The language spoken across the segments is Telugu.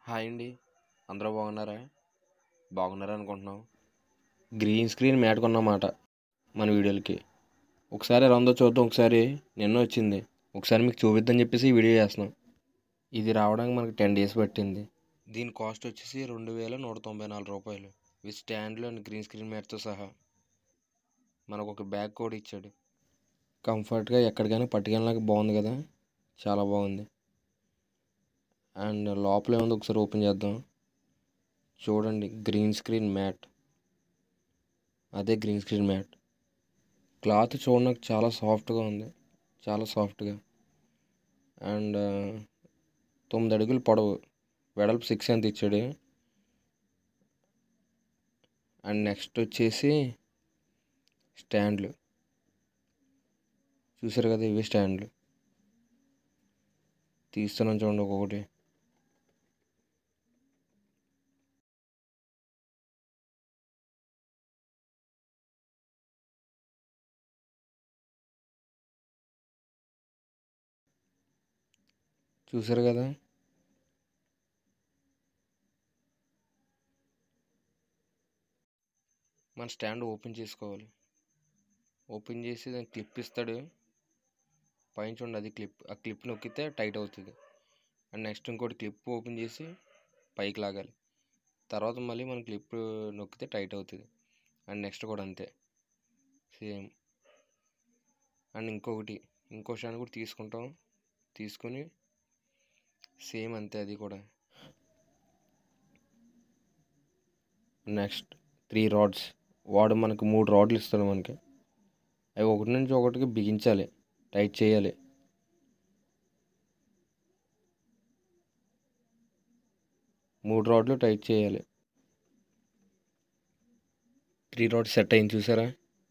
హాయ్ అండి అందరూ బాగున్నారా బాగున్నారా అనుకుంటున్నాం గ్రీన్ స్క్రీన్ మ్యాట్ కొన్నమాట మన వీడియోలకి ఒకసారి ఎలా ఉందో చూద్దాం ఒకసారి నిన్న వచ్చింది ఒకసారి మీకు చూపిద్దని చెప్పేసి ఈ వీడియో చేస్తున్నాం ఇది రావడానికి మనకి టెన్ డేస్ పట్టింది దీని కాస్ట్ వచ్చేసి రెండు వేల నూట తొంభై నాలుగు రూపాయలు విత్ స్టాండ్లో అండ్ గ్రీన్ స్క్రీన్ మ్యాట్తో సహా మనకు ఒక బ్యాగ్ కూడా ఇచ్చాడు కంఫర్ట్గా ఎక్కడికైనా పట్టుకెళ్ళడానికి బాగుంది కదా చాలా బాగుంది అండ్ లోపల ఏముంది ఒకసారి ఓపెన్ చేద్దాం చూడండి గ్రీన్ స్క్రీన్ మ్యాట్ అదే గ్రీన్ స్క్రీన్ మ్యాట్ క్లాత్ చూడడానికి చాలా సాఫ్ట్గా ఉంది చాలా సాఫ్ట్గా అండ్ తొమ్మిది అడుగులు పొడవు వెడల్పు సిక్స్ ఎంత ఇచ్చాడు అండ్ నెక్స్ట్ వచ్చేసి స్టాండ్లు చూసారు కదా ఇవి స్టాండ్లు తీస్తున్నాం చూడండి ఒక్కొక్కటి చూసారు కదా మన స్టాండ్ ఓపెన్ చేసుకోవాలి ఓపెన్ చేసి దానికి క్లిప్ ఇస్తాడు పైన చూడండి అది క్లిప్ ఆ క్లిప్ నొక్కితే టైట్ అవుతుంది అండ్ నెక్స్ట్ ఇంకోటి క్లిప్ ఓపెన్ చేసి పైకి లాగాలి తర్వాత మళ్ళీ మనం క్లిప్ నొక్కితే టైట్ అవుతుంది అండ్ నెక్స్ట్ కూడా అంతే సేమ్ అండ్ ఇంకొకటి ఇంకో స్టాండ్ కూడా తీసుకుంటాం తీసుకొని సేమ్ అంతే అది కూడా నెక్స్ట్ త్రీ రాడ్స్ వాడు మనకు మూడు రాడ్లు ఇస్తాడు మనకి అవి ఒకటి నుంచి ఒకటికి బిగించాలి టైట్ చేయాలి మూడు రాడ్లు టైట్ చేయాలి త్రీ రాడ్స్ సెట్ అయింది చూసారా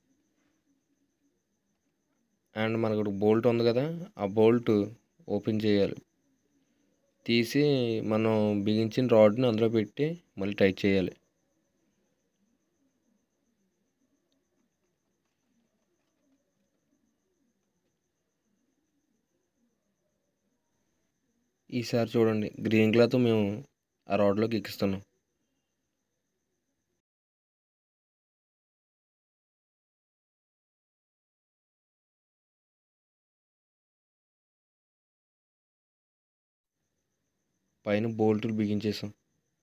అండ్ మనకు బోల్ట్ ఉంది కదా ఆ బోల్ట్ ఓపెన్ చేయాలి తీసి మనం బిగించిన రాడ్ని అందులో పెట్టి మళ్ళీ టైట్ చేయాలి ఈసారి చూడండి గ్రీన్ క్లాత్ మేము ఆ రాడ్లోకి ఎక్కిస్తున్నాం పైన బోల్టులు బిగించేసాం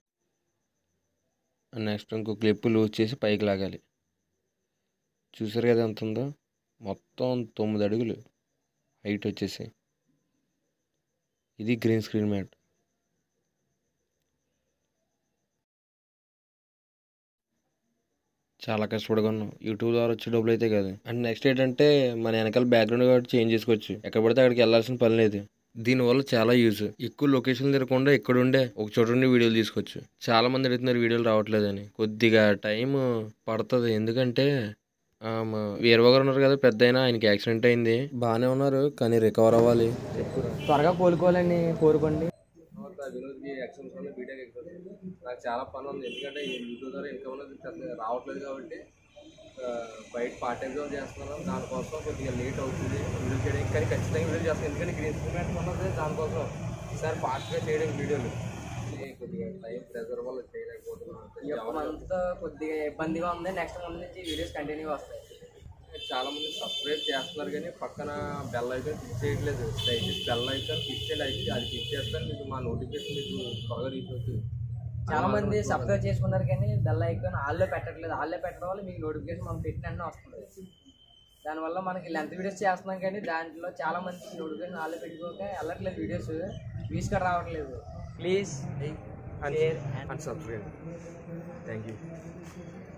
నెక్స్ట్ ఇంకో క్లిప్ లూజ్ చేసి పైకి లాగాలి చూసారు కదా ఎంత ఉందో మొత్తం తొమ్మిది అడుగులు హైట్ వచ్చేసి ఇది గ్రీన్ స్క్రీన్ మ్యాట్ చాలా కష్టపడి కొన్నాం యూట్యూబ్ ద్వారా వచ్చే డబ్బులు అయితే కాదు అండ్ నెక్స్ట్ ఏంటంటే మన వెనకాల బ్యాక్గ్రౌండ్ కాబట్టి చేంజ్ చేసుకోవచ్చు ఎక్కడ పడితే అక్కడికి వెళ్ళాల్సిన పని లేదు దీనివల్ల చాలా యూజ్ ఎక్కువ లొకేషన్ తిరగకుండా ఇక్కడ ఉండే ఒక చోట ఉండి వీడియోలు తీసుకోవచ్చు చాలా మంది అడుగుతున్నారు వీడియోలు రావట్లేదని కొద్దిగా టైం పడుతుంది ఎందుకంటే ఆ, మా వీరబాబు గారు ఉన్నారు కదా పెద్ద అయినా ఆయనకి యాక్సిడెంట్ అయింది బాగానే ఉన్నారు కానీ రికవర్ అవ్వాలి త్వరగా కోలుకోవాలని కోరుకోండి వినోద్కి ఎగ్జామ్స్ ఉన్నాయి బీటెక్ ఎగ్జామ్స్ నాకు చాలా పని ఉంది ఎందుకంటే ఈ యూట్యూబ్ ద్వారా ఇన్కమ్ అనేది పెద్ద రావట్లేదు కాబట్టి ఆ, బయట పార్ట్ టైం జాబ్ చేస్తున్నాను దానికోసం కొద్దిగా లేట్ అవుతుంది వీడియో చేయడానికి కానీ ఖచ్చితంగా వీడియో చేస్తాను ఎందుకంటే గ్రీన్ స్క్రీన్ ఉన్నది దానికోసం ఈసారి ఫాస్ట్గా చేయడానికి వీడియోలు ఇది కొద్దిగా టైం ప్రెజర్ వల్ల చేయలేకపోతున్నాను ఈ యొక్క మంత్ కొద్దిగా ఇబ్బందిగా ఉంది నెక్స్ట్ మంత్ నుంచి వీడియోస్ కంటిన్యూ వస్తాయి చాలా మంది సబ్స్క్రైబ్ చేస్తున్నారు కానీ పక్కన బెల్ అయితే క్లిక్ చేయట్లేదు దయచేసి బెల్ అయితే క్లిక్ చేయాలి అయితే అది క్లిక్ చేస్తాను మీకు మా నోటిఫికేషన్ మీకు త్వరగా రీచ్ అవుతుంది చాలా మంది సబ్స్క్రైబ్ చేసుకున్నారు కానీ బెల్ ఐకాన్ ఆల్లో పెట్టట్లేదు ఆల్లో పెట్టడం వల్ల మీకు నోటిఫికేషన్ మనం పెట్టిన వస్తుంది దానివల్ల మనకి లెంత్ వీడియోస్ చేస్తున్నాం కానీ దాంట్లో చాలా మంది నోటిఫికేషన్ ఆల్లో పెట్టుకోక వెళ్ళట్లేదు వీడియోస్ వ్యూస్ కూడా రావట్లేదు please and subscribe. Thank you.